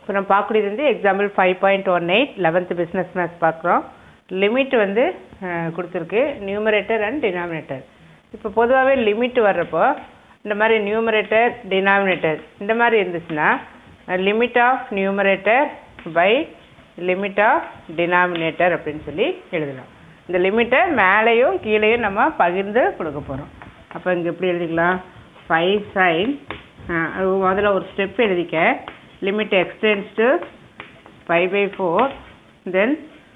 இப்போ நம்ம பார்க்கக்கூடியது வந்து example five point one eight eleventh business maths பார்க்குறோம் லிமிட் வந்து அஹ், கொடுத்துருக்கு நியூமரேட்டர் அண்ட் டினாமினேட்டர் இப்போ பொதுவாகவே லிமிட் வர்றப்போ இந்த மாதிரி நியூமரேட்டர் டினாமினேட்டர் இந்த மாதிரி இருந்துச்சுன்னா limit of numerator by limit of denominator அப்படின்னு சொல்லி எழுதலாம் இந்த லிமிட்டை மேலேயும் கீழேயும் நம்ம பகிர்ந்து கொடுக்க போகிறோம் அப்போ இங்கே எப்படி எழுதிக்கலாம் ஃபைவ் சைன் முதல்ல ஒரு ஸ்டெப் எழுதிக்க limit extends to five by four then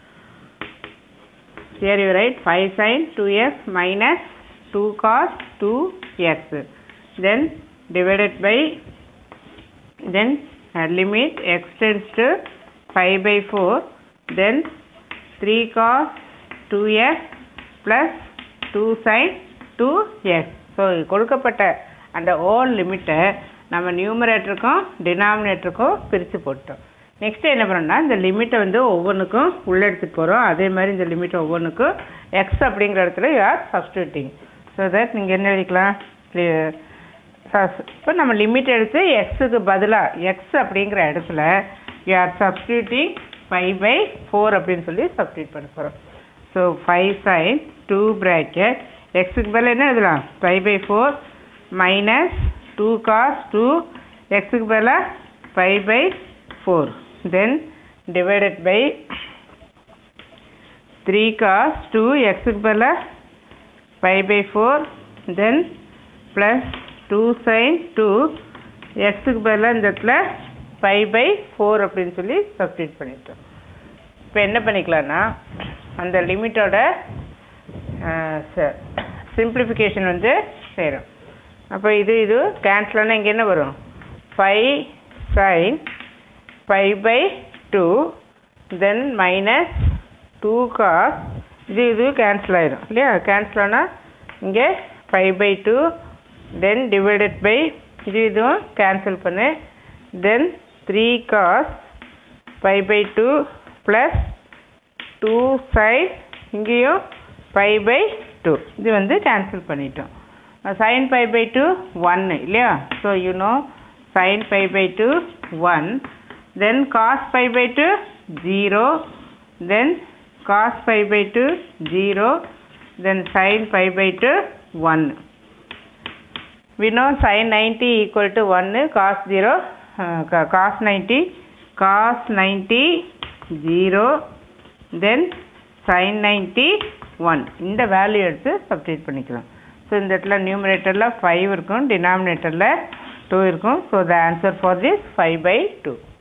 here you write 5 sin 2x minus 2 cos 2x then divided by then uh, limit x tends to 5 by 4 then 3 cos 2x plus 2 sin 2x so கொடுக்கப்பட்ட அந்த ஓல் லிமிட்டை நம்ம நியூமரேட்டருக்கும் டினாமினேட்டருக்கும் பிரித்து போட்டோம் next என்ன பண்ணோம்னா இந்த லிமிட்டை வந்து ஒவ்வொன்றுக்கும் உள்ளே எடுத்துகிட்டு போகிறோம் அதே மாதிரி இந்த லிமிட் ஒவ்வொன்றுக்கும் எக்ஸ் அப்படிங்கிற இடத்துல you are substituting so that நீங்கள் என்ன எழுதிக்கலாம் இப்போ நம்ம லிமிட் எடுத்து எக்ஸுக்கு பதிலாக எக்ஸ் அப்படிங்கிற இடத்துல you are substituting five by four அப்படின்னு சொல்லி சப்ஸ்டியூட் பண்ண போகிறோம் so five sine two bracket எக்ஸுக்கு பதிலாக என்ன எழுதலாம் five by four minus two cos two எக்ஸுக்கு பதிலாக five by four then divided by three cos two எக்ஸுக்கு பதிலாக five by four then plus two sine two எக்ஸுக்கு பதிலாக இந்த இடத்துல ஃபைவ் பை ஃபோர் அப்படின்னு சொல்லி சப்ஸ்டியூட் பண்ணிட்டோம் இப்போ என்ன பண்ணிக்கலாம்னா அந்த லிமிட்டோட சிம்பிளிஃபிகேஷன் வந்து செய்கிறோம் அப்போ இது இது கேன்சல் ஆனால் இங்கே என்ன வரும் five sine five by two then minus two cos இது இது கேன்சல் ஆயிடும் இல்லையா கேன்சல் ஆனால் இங்கே five by two then divided by இது இதுவும் கேன்சல் பண்ணு then three cos five by two plus two sine இங்கேயும் ஃபைவ் பை டூ இது வந்து கேன்சல் பண்ணிட்டோம் சைன் ஃபைவ் பை டூ ஒன்று இல்லையா so you know sine five by two one then cos five by two zero then cos five by two zero then sine five by two one we know sin 90 equal to 1 cos 0 uh, ca- cos 90 cos 90 0 then sin 90 1 இந்த value எடுத்து substitute பண்ணிக்கலாம் so இந்த இடத்துல நியூமரேட்டரில் five இருக்கும் டினாமினேட்டரில் two இருக்கும் so the answer for this five by two